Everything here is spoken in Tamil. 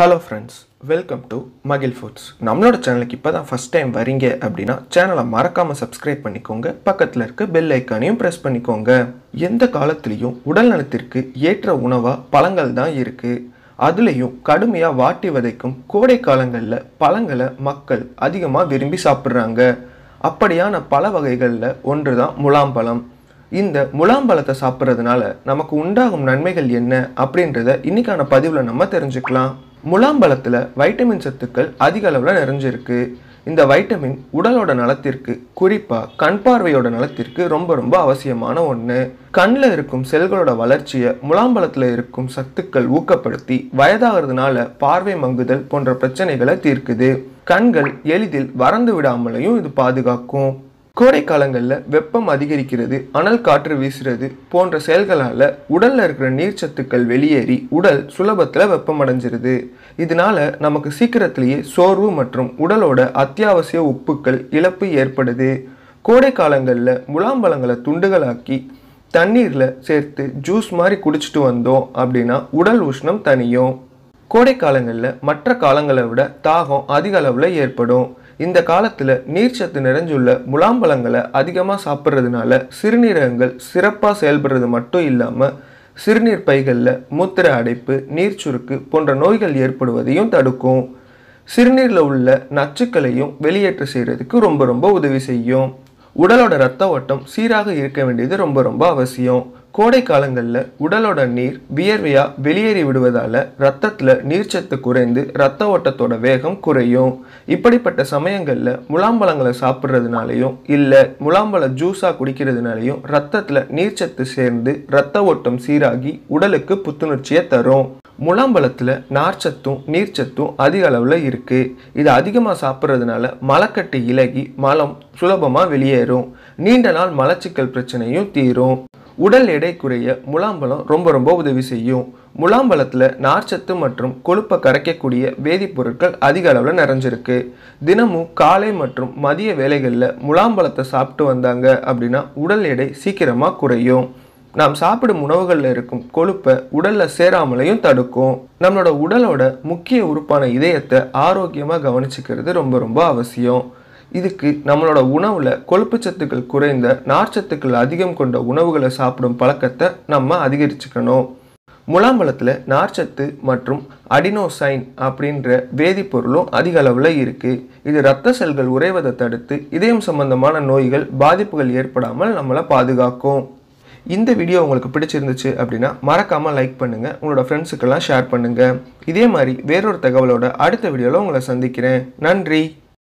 hello friends welcome to Magil foods நம்மளோட சேனலுக்கு இப்போ தான் ஃபஸ்ட் டைம் வரீங்க அப்படின்னா சேனலை மறக்காமல் சப்ஸ்கிரைப் பண்ணிக்கோங்க பக்கத்தில் இருக்க பெல் ஐக்கானையும் ப்ரெஸ் பண்ணிக்கோங்க எந்த காலத்துலேயும் உடல் நலத்திற்கு ஏற்ற உணவாக பழங்கள் தான் இருக்குது அதுலேயும் கடுமையாக வாட்டி வதைக்கும் கோடை காலங்களில் பழங்களை மக்கள் அதிகமாக விரும்பி சாப்பிட்றாங்க அப்படியான பல வகைகளில் ஒன்று தான் முலாம்பழம் இந்த முலாம்பழத்தை சாப்பிட்றதுனால நமக்கு உண்டாகும் நன்மைகள் என்ன அப்படின்றத இன்னைக்கான பதிவில் நம்ம தெரிஞ்சுக்கலாம் முலாம்பழத்தில் வைட்டமின் சத்துக்கள் அதிக அளவில் நிறைஞ்சிருக்கு இந்த வைட்டமின் உடலோட நலத்திற்கு குறிப்பாக கண் பார்வையோட நலத்திற்கு ரொம்ப ரொம்ப அவசியமான ஒன்று கண்ணில் இருக்கும் செல்களோட வளர்ச்சியை முலாம்பழத்தில் இருக்கும் சத்துக்கள் ஊக்கப்படுத்தி வயதாகிறதுனால பார்வை மங்குதல் போன்ற பிரச்சனைகளை தீர்க்குது கண்கள் எளிதில் வறண்டு விடாமலையும் இது பாதுகாக்கும் கோடை காலங்களில் வெப்பம் அதிகரிக்கிறது அனல் காற்று வீசுறது போன்ற செயல்களால் உடலில் இருக்கிற நீர்ச்சத்துக்கள் வெளியேறி உடல் சுலபத்தில் வெப்பமடைஞ்சிருது இதனால நமக்கு சீக்கிரத்திலேயே சோர்வு மற்றும் உடலோட அத்தியாவசிய உப்புக்கள் இழப்பு ஏற்படுது கோடை காலங்களில் முலாம்பழங்களை துண்டுகளாக்கி தண்ணீரில் சேர்த்து ஜூஸ் மாதிரி குடிச்சிட்டு வந்தோம் அப்படின்னா உடல் உஷ்ணம் தனியும் கோடை காலங்களில் மற்ற காலங்களை விட தாகம் அதிக அளவில் ஏற்படும் இந்த காலத்தில் நீர்ச்சத்து நிறைஞ்சுள்ள முலாம்பழங்களை அதிகமாக சாப்பிட்றதுனால சிறுநீரகங்கள் சிறப்பாக செயல்படுறது மட்டும் இல்லாமல் சிறுநீர் பைகளில் மூத்திர அடைப்பு நீர்ச்சுருக்கு போன்ற நோய்கள் ஏற்படுவதையும் தடுக்கும் சிறுநீரில் உள்ள நச்சுக்களையும் வெளியேற்ற செய்கிறதுக்கு ரொம்ப ரொம்ப உதவி செய்யும் உடலோட ரத்த ஓட்டம் சீராக இருக்க வேண்டியது ரொம்ப ரொம்ப அவசியம் கோடை காலங்களில் உடலோட நீர் வியர்வையாக வெளியேறி விடுவதால் ரத்தத்தில் நீர்ச்சத்து குறைந்து ரத்த ஓட்டத்தோட வேகம் குறையும் இப்படிப்பட்ட சமயங்களில் முலாம்பழங்களை சாப்பிட்றதுனாலையும் இல்லை முலாம்பழ ஜூஸாக குடிக்கிறதுனாலையும் ரத்தத்தில் நீர்ச்சத்து சேர்ந்து ரத்த ஓட்டம் சீராகி உடலுக்கு புத்துணர்ச்சியை தரும் முலாம்பழத்தில் நார்ச்சத்தும் நீர்ச்சத்தும் அதிக அளவில் இருக்குது இது அதிகமாக சாப்பிட்றதுனால மலக்கட்டு இலகி மலம் சுலபமாக வெளியேறும் நீண்ட நாள் மலச்சிக்கல் பிரச்சனையும் தீரும் உடல் எடை குறைய முலாம்பழம் ரொம்ப ரொம்ப உதவி செய்யும் முலாம்பழத்தில் நார்ச்சத்து மற்றும் கொழுப்பை கரைக்கக்கூடிய வேதிப்பொருட்கள் அதிக அளவில் நிறைஞ்சிருக்கு தினமும் காலை மற்றும் மதிய வேலைகளில் முலாம்பழத்தை சாப்பிட்டு வந்தாங்க அப்படின்னா உடல் எடை சீக்கிரமாக குறையும் நாம் சாப்பிடும் உணவுகளில் இருக்கும் கொழுப்பை உடலில் சேராமலையும் தடுக்கும் நம்மளோட உடலோட முக்கிய உறுப்பான இதயத்தை ஆரோக்கியமாக கவனிச்சுக்கிறது ரொம்ப ரொம்ப அவசியம் இதுக்கு நம்மளோட உணவில் கொழுப்பு சத்துக்கள் குறைந்த நார்ச்சத்துக்கள் அதிகம் கொண்ட உணவுகளை சாப்பிடும் பழக்கத்தை நம்ம அதிகரிச்சுக்கணும் முலாம்பழத்தில் நார்ச்சத்து மற்றும் அடினோசைன் அப்படின்ற வேதிப்பொருளும் அதிக அளவில் இருக்குது இது இரத்த செல்கள் உறைவதை தடுத்து இதயம் சம்பந்தமான நோய்கள் பாதிப்புகள் ஏற்படாமல் நம்மளை பாதுகாக்கும் இந்த வீடியோ உங்களுக்கு பிடிச்சிருந்துச்சு அப்படின்னா மறக்காமல் லைக் பண்ணுங்கள் உங்களோட ஃப்ரெண்ட்ஸுக்கெல்லாம் ஷேர் பண்ணுங்கள் இதே மாதிரி வேறொரு தகவலோட அடுத்த வீடியோவில் உங்களை சந்திக்கிறேன் நன்றி